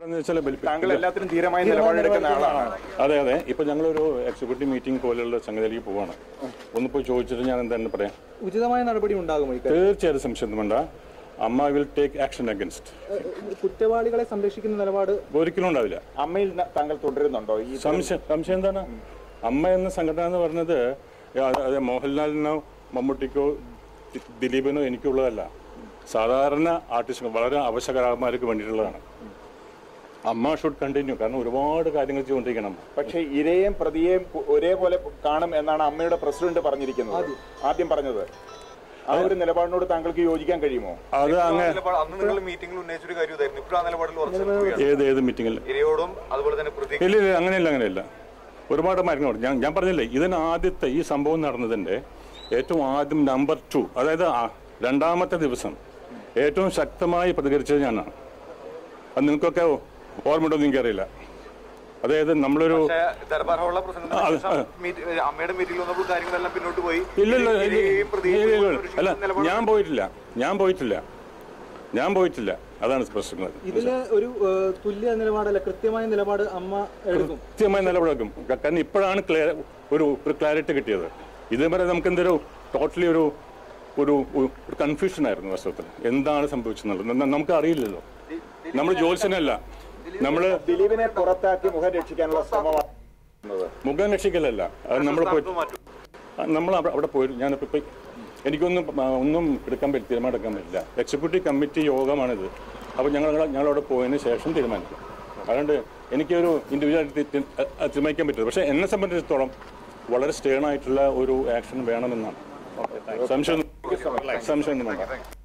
എന്ന് വെച്ചാൽ ബെൽ- താങ്കൾ എല്ലാത്തിനും ധീരമായ നിലപാടെടുക്കുന്ന ആളാണ് അതെ അതെ ഇപ്പൊ ഞങ്ങളൊരു എക്സിക്യൂട്ടീവ് മീറ്റിംഗ് പോലെയുള്ള സംഗതിയിലേക്ക് പോവാണ് ഒന്ന് പോയി ചോദിച്ചിട്ട് ഞാൻ എന്താണ് പറയാം ഉചിതമായ നടപടി ഉണ്ടാകുമോ ഇക്കാര്യം തീർച്ചയായിട്ടും സംശയം വേണ്ട AMMA will take action against uh കുറ്റവാളികളെ സംരക്ഷിക്കുന്ന നിലപാട് ഒരിക്കലും ഉണ്ടാവില്ല അമ്മയിൽ ന- താങ്കൾ തുടരുന്നുണ്ടോ ഈ സംശയം സംശയം എന്താണ് അമ്മ എന്ന സംഘടന എന്ന് പറഞ്ഞത് അത് അത് മോഹൻലാലിനോ മമ്മൂട്ടിക്കോ ദി- ദിലീപിനോ എനിക്കുള്ളതല്ല സാധാരണ ആർട്ടിസ്റ്റുകൾ വളരെ അവശ കലാകാരന്മാർക്ക് വേണ്ടിയിട്ടുള്ളതാണ് അമ്മ ഷുഡ് കണ്ടിന്യൂ കാരണം ഒരുപാട് കാര്യങ്ങൾ ചെയ്തുകൊണ്ടിരിക്കണം പക്ഷേ ഇരയും പ്രതിയെയും പു- ഒരേപോലെ കാണും എന്നാണ് അമ്മയുടെ പ്രസിഡന്റ് പറഞ്ഞിരിക്കുന്നത് ആദ്യം പറഞ്ഞത് ആ ഒരു നിലപാടിനോട് താങ്കൾക്ക് യോജിക്കാൻ കഴിയുമോ അത് അങ്ങനെ നിലപാട് അന്ന് നിങ്ങൾ മീറ്റിംഗിൽ ഉന്നയിച്ചൊരു കാര്യം ഇതായിരുന്നു ഇപ്പോഴും ആ നിലപാടിൽ ഉറച്ചു നിൽക്കുകയാണ് ഏത് ഏത് മീറ്റിംഗിൽ ഇരയോടും അതുപോലെ തന്നെ പ്രതി ഇല്ല ഇല്ല അങ്ങനെയല്ല അങ്ങനെയല്ല ഒരുപാട് മരുന്നുണ്ട് ഞാൻ ഞാൻ പറഞ്ഞില്ലേ ഇതിന് ആദ്യത്തെ ഈ സംഭവം നടന്നതിൻ്റെ ഏറ്റവും ആദ്യം നമ്പർ ടു അതായത് ആ രണ്ടാമത്തെ ദിവസം ഏറ്റവും ശക്തമായി പ്രതികരിച്ചത് ഞാനാണ് അത് നിങ്ങൾക്കൊക്കെ ഓർമ്മയുണ്ടോ എന്ന് എനിക്കറിയില്ല അതായത് നമ്മളൊരു പക്ഷേ ദർബാർ ഹാളിലെ പ്രസിഡന്റിന് അത് ശേഷം മീറ്റ്- അമ്മയുടെ മീറ്റിംഗിൽ വന്നപ്പോൾ കാര്യങ്ങളെല്ലാം പിന്നോട്ട് പോയി ഇല്ല ഇല്ല ഇല്ല, ഇരയെയും പ്രതിയെയും ഇല്ല, ഇല്ല, ഇല്ല. സംരക്ഷിക്കുന്ന അല്ല നിലപാട് ഞാൻ പോയിട്ടില്ല ഞാൻ പോയിട്ടില്ല ഞാൻ പോയിട്ടില്ല അതാണ് പ്രശ്നം ഇതില് ഒരു ഏഹ് തുല്യ നിലപാടല്ല കൃത്യമായ നിലപാട് അമ്മ എടുക്കും കൃത്യമായ നിലപാടെടുക്കും ക- കാരണം ഇപ്പോഴാണ് ക്ലിയർ ഒരു ഒരു ക്ലാരിറ്റി കിട്ടിയത് ഇതേപോലെ നമുക്ക് എന്തൊരു ടോട്ടലി ഒരു ഒരു ഒരു കൺഫ്യൂഷൻ ആയിരുന്നു വാസ്തവത്തിൽ എന്താണ് സംഭവിച്ചെന്നുള്ളത് ന- നമുക്ക് അറിയില്ലല്ലോ നമ്മൾ ജോത്സ്യനല്ല നമ്മൾ ദിലീപിനെ പുറത്താക്കി മുഖം രക്ഷിക്കാനുള്ള ശ്രമമാണ് മുഖം രക്ഷിക്കലല്ല അത് നമ്മൾ പോയി മാറ്റും നമ്മൾ അവിടെ അവിടെ പോയി ഞാനിപ്പോൾ ഇപ്പം എനിക്കൊന്നും ആ, ഒന്നും എടുക്കാൻ പറ്റില്ല തീരുമാനം എടുക്കാൻ പറ്റില്ല എക്സിക്യൂട്ടീവ് കമ്മിറ്റി യോഗമാണിത് അപ്പോൾ ഞങ്ങൾ ഞങ്ങളവിടെ പോയതിന് ശേഷം തീരുമാനിക്കും അതുകൊണ്ട് എനിക്കൊരു ഇൻഡിവിജ്വലായിട്ട് തി- തി- അത് തീരുമാനിക്കാൻ പറ്റില്ല പക്ഷേ എന്നെ സംബന്ധിച്ചിടത്തോളം വളരെ സ്റ്റേൺ ആയിട്ടുള്ള ഒരു ആക്ഷൻ വേണമെന്നാണ് സംശയം സംശയം ഒന്നും വേണ്ട